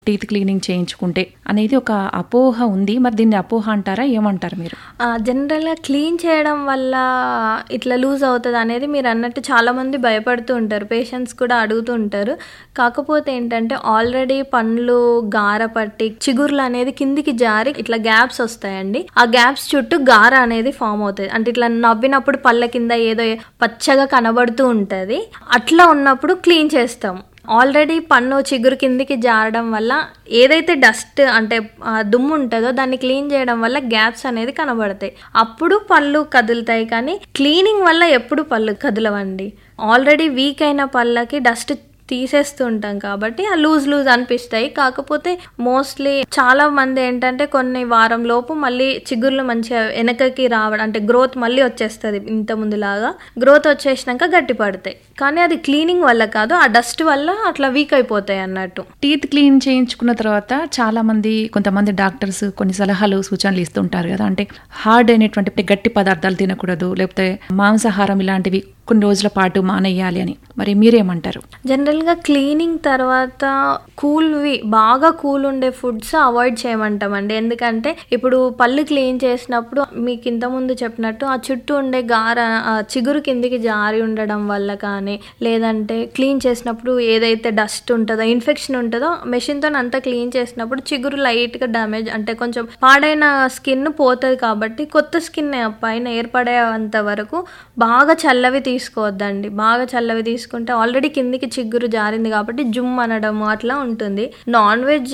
teeth cleaning చేయించుకుంటే అనేది ఒక అపోహ ఉంది మరి దీన్ని అపోహ అంటారా ఏమంటారు మీరు ఆ, జనరల్గా క్లీన్ చేయడం వల్ల ఇట్లా లూజ్ అవుతుంది అనేది మీరు అన్నట్టు చాలామంది భయపడుతూ ఉంటారు పేషెంట్స్ కూడా అడుగుతూ ఉంటారు కాకపోతే ఏంటంటే ఆల్రెడీ పండ్లు గార పట్టి చిగుర్లు అనేది కిందికి జారి ఇట్లా గ్యాప్స్ వస్తాయండి ఆ గ్యాప్స్ చుట్టూ గార అనేది ఫామ్ అవుతుంది అంటే ఇట్లా నవ్వినప్పుడు పళ్ళ కింద ఏదో పచ్చగా కనబడుతూ ఉంటుంది అట్లా ఉన్నప్పుడు క్లీన్ చేస్తాం ఆల్రెడీ పన్ను చిగురు కిందికి జారడం వల్ల ఏదైతే డస్ట్ అంటే ఆ దుమ్ము ఉంటుందో దాన్ని క్లీన్ చేయడం వల్ల గ్యాప్స్ అనేది కనబడతాయి అప్పుడు పళ్ళు కదులుతాయి కానీ క్లీనింగ్ వల్ల ఎప్పుడు పళ్ళు కదలవండి ఆల్రెడీ వీక్ అయిన పళ్ళకి డస్ట్ తీసేస్తూ ఉంటాం కాబట్టి ఆ లూజ్ లూజ్ అనిపిస్తాయి కాకపోతే మోస్ట్లీ చాలా మంది ఏంటంటే కొన్ని వారం లోపు మళ్ళీ చిగుర్లు మంచిగా వెనకకి రావడం అంటే గ్రోత్ మళ్ళీ వచ్చేస్తుంది ఇంత ముందులాగా గ్రోత్ వచ్చేసినాక గట్టి పడతాయి కానీ అది క్లీనింగ్ వల్ల కాదు ఆ డస్ట్ వల్ల అట్లా వీక్ అయిపోతాయి అన్నట్టు టీత్ క్లీన్ చేయించుకున్న తర్వాత చాలా మంది కొంతమంది డాక్టర్స్ కొన్ని సలహాలు సూచనలు ఇస్తుంటారు కదా అంటే హార్డ్ అయినటువంటి అంటే గట్టి పదార్థాలు తినకూడదు లేకపోతే మాంసాహారం ఇలాంటివి కొన్ని రోజుల పాటు మానేయాలి అని మరి మీరేమంటారు జనరల్గా క్లీనింగ్ తర్వాత కూల్వి బాగా కూల్ ఉండే ఫుడ్స్ అవాయిడ్ చేయమంటామండి ఎందుకంటే ఇప్పుడు పళ్ళు క్లీన్ చేసినప్పుడు మీకు ఇంతకుముందు చెప్పినట్టు ఆ చుట్టూ ఉండే గార ఆ చిగురు కిందికి జారి ఉండడం వల్ల కానీ లేదంటే క్లీన్ చేసినప్పుడు ఏదైతే డస్ట్ ఉంటుందో ఇన్ఫెక్షన్ ఉంటుందో మెషిన్తో అంతా క్లీన్ చేసినప్పుడు చిగురు లైట్గా డ్యామేజ్ అంటే కొంచెం పాడైన స్కిన్ పోతుంది కాబట్టి కొత్త స్కిన్ పైన ఏర్పడేంత వరకు బాగా చల్లవి తీసుకోవద్దండి బాగా చల్లవి తీసుకుంటే ఆల్రెడీ కిందికి చిగురు జారింది కాబట్టి జుమ్ అనడము అట్లా ఉంటుంది నాన్ వెజ్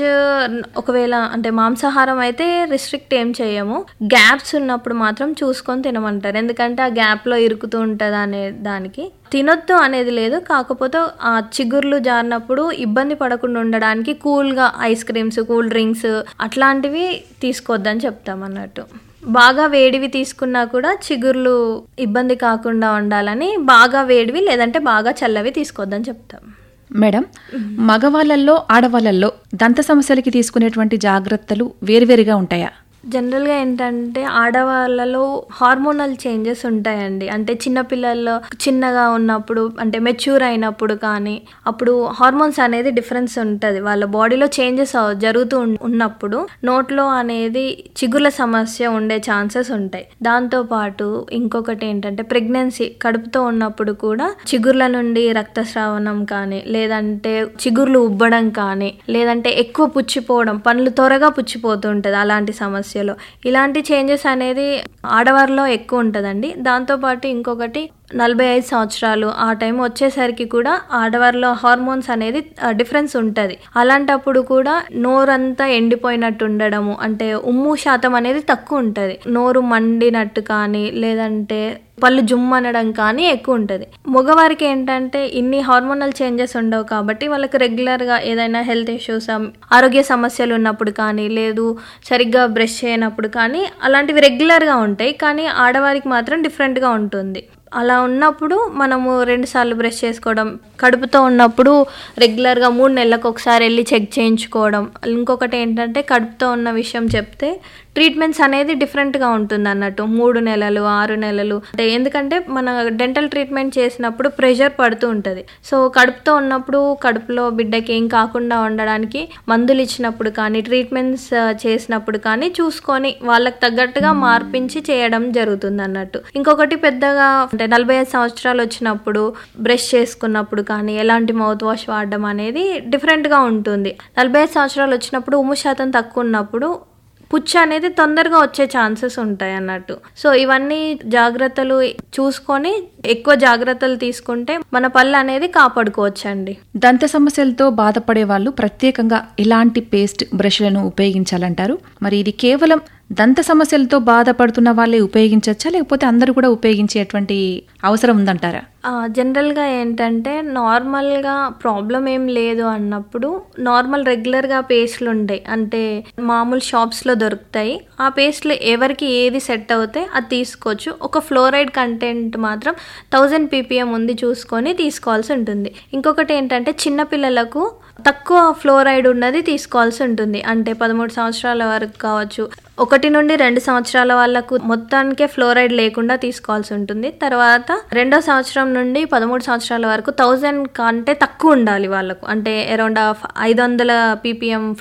ఒకవేళ అంటే మాంసాహారం అయితే రిస్ట్రిక్ట్ ఏం చేయము గ్యాప్స్ ఉన్నప్పుడు మాత్రం చూసుకొని తినమంటారు ఎందుకంటే ఆ గ్యాప్లో ఇరుకుతూ ఉంటుంది అనే దానికి తినొద్దు అనేది లేదు కాకపోతే ఆ చిగుర్లు జారినప్పుడు ఇబ్బంది పడకుండా ఉండడానికి కూల్గా ఐస్ క్రీమ్స్ కూల్ డ్రింక్స్ అట్లాంటివి తీసుకోవద్దని చెప్తాం అన్నట్టు బాగా వేడివి తీసుకున్నా కూడా చిగుర్లు ఇబ్బంది కాకుండా ఉండాలని బాగా వేడివి లేదంటే బాగా చల్లవి తీసుకోవద్దని చెప్తాం మేడం మగవాళ్ళల్లో ఆడవాళ్ళల్లో దంత సమస్యలకి తీసుకునేటువంటి జాగ్రత్తలు వేరువేరుగా ఉంటాయా జనరల్గా ఏంటంటే ఆడవాళ్ళలో హార్మోనల్ చేంజెస్ ఉంటాయండి అంటే చిన్నపిల్లల్లో చిన్నగా ఉన్నప్పుడు అంటే మెచ్యూర్ అయినప్పుడు కానీ అప్పుడు హార్మోన్స్ అనేది డిఫరెన్స్ ఉంటుంది వాళ్ళ బాడీలో చేంజెస్ జరుగుతూ ఉన్- ఉన్నప్పుడు నోట్లో అనేది చిగుర్ల సమస్య ఉండే ఛాన్సెస్ ఉంటాయి దాంతోపాటు ఇంకొకటి ఏంటంటే ప్రెగ్నెన్సీ కడుపుతో ఉన్నప్పుడు కూడా చిగుర్ల నుండి రక్తస్రావణం కానీ లేదంటే చిగుర్లు ఉబ్బడం కానీ లేదంటే ఎక్కువ పుచ్చిపోవడం పండ్లు త్వరగా పుచ్చిపోతూ ఉంటుంది అలాంటి సమస్యలో ఇలాంటి చేంజెస్ అనేది ఆడవారిలో ఎక్కువ ఉంటుందండి దాంతోపాటు ఇంకొకటి నలభై ఐదు సంవత్సరాలు ఆ టైం వచ్చేసరికి కూడా ఆడవారిలో హార్మోన్స్ అనేది డిఫరెన్స్ ఉంటుంది అలాంటప్పుడు కూడా నోరంతా ఎండిపోయినట్టు ఉండడము అంటే ఉమ్ము శాతం అనేది తక్కువ ఉంటుంది నోరు మండినట్టు కానీ లేదంటే పళ్ళు జుమ్మనడం కానీ ఎక్కువ ఉంటుంది మగవారికి ఏంటంటే ఇన్ని హార్మోనల్ చేంజెస్ ఉండవు కాబట్టి వాళ్ళకి రెగ్యులర్గా ఏదైనా హెల్త్ ఇష్యూస్ ఆరోగ్య సమస్యలు ఉన్నప్పుడు కానీ లేదు సరిగ్గా బ్రష్ చేయనప్పుడు కానీ అలాంటివి రెగ్యులర్గా ఉంటాయి కానీ ఆడవారికి మాత్రం డిఫరెంట్గా ఉంటుంది అలా ఉన్నప్పుడు మనము రెండుసార్లు బ్రష్ చేసుకోవడం కడుపుతో ఉన్నప్పుడు రెగ్యులర్గా మూడు నెలలకు ఒకసారి వెళ్ళి చెక్ చేయించుకోవడం ఇంకొకటి ఏంటంటే కడుపుతో ఉన్న విషయం చెప్తే ట్రీట్మెంట్స్ అనేది డిఫరెంట్గా ఉంటుంది అన్నట్టు మూడు నెలలు ఆరు నెలలు అంటే ఎందుకంటే మన డెంటల్ ట్రీట్మెంట్ చేసినప్పుడు ప్రెషర్ పడుతూ ఉంటుంది సో కడుపుతో ఉన్నప్పుడు కడుపులో బిడ్డకి ఏం కాకుండా ఉండడానికి మందులు ఇచ్చినప్పుడు కానీ ట్రీట్మెంట్స్ చేసినప్పుడు కానీ చూసుకొని వాళ్ళకి తగ్గట్టుగా మార్పించి చేయడం జరుగుతుంది అన్నట్టు ఇంకొకటి పెద్దగా అంటే నలభై ఐదు సంవత్సరాలు వచ్చినప్పుడు బ్రష్ చేసుకున్నప్పుడు కానీ ఎలాంటి మౌత్ వాష్ వాడడం అనేది డిఫరెంట్గా ఉంటుంది నలభై ఐదు సంవత్సరాలు వచ్చినప్పుడు ఉమ్ము శాతం తక్కువ ఉన్నప్పుడు పుచ్చు అనేది తొందరగా వచ్చే ఛాన్సెస్ ఉంటాయి అన్నట్టు సో ఇవన్నీ జాగ్రత్తలు చూసుకొని ఎక్కువ జాగ్రత్తలు తీసుకుంటే మన పళ్ళు అనేది కాపాడుకోవచ్చండి దంత సమస్యలతో బాధపడే వాళ్ళు ప్రత్యేకంగా ఎలాంటి పేస్ట్ బ్రష్లను ఉపయోగించాలంటారు మరి ఇది కేవలం దంత సమస్యలతో బాధపడుతున్న వాళ్ళే ఉపయోగించవచ్చా లేకపోతే అందరూ కూడా ఉపయోగించేటువంటి అవసరం ఉందంటారా ఆ, జనరల్గా ఏంటంటే నార్మల్గా ప్రాబ్లం ఏం లేదు అన్నప్పుడు నార్మల్ రెగ్యులర్గా పేస్ట్లు ఉంటాయి అంటే మామూలు షాప్స్లో దొరుకుతాయి ఆ పేస్ట్లు ఎవరికి ఏది సెట్ అవుతే అది తీసుకోవచ్చు ఒక ఫ్లోరైడ్ కంటెంట్ మాత్రం థౌజండ్ పీపీఎం ఉంది చూసుకొని తీసుకోవాల్సి ఉంటుంది ఇంకొకటి ఏంటంటే చిన్నపిల్లలకు తక్కువ ఫ్లోరైడ్ ఉన్నది తీసుకోవాల్సి ఉంటుంది అంటే పదమూడు సంవత్సరాల వరకు కావచ్చు ఒకటి నుండి రెండు సంవత్సరాల వాళ్ళకు మొత్తానికే ఫ్లోరైడ్ లేకుండా తీసుకోవాల్సి ఉంటుంది తర్వాత రెండో సంవత్సరం నుండి పదమూడు సంవత్సరాల వరకు థౌజండ్ కంటే తక్కువ ఉండాలి వాళ్ళకు అంటే అరౌండ్ ఐదు వందల పీపీఎం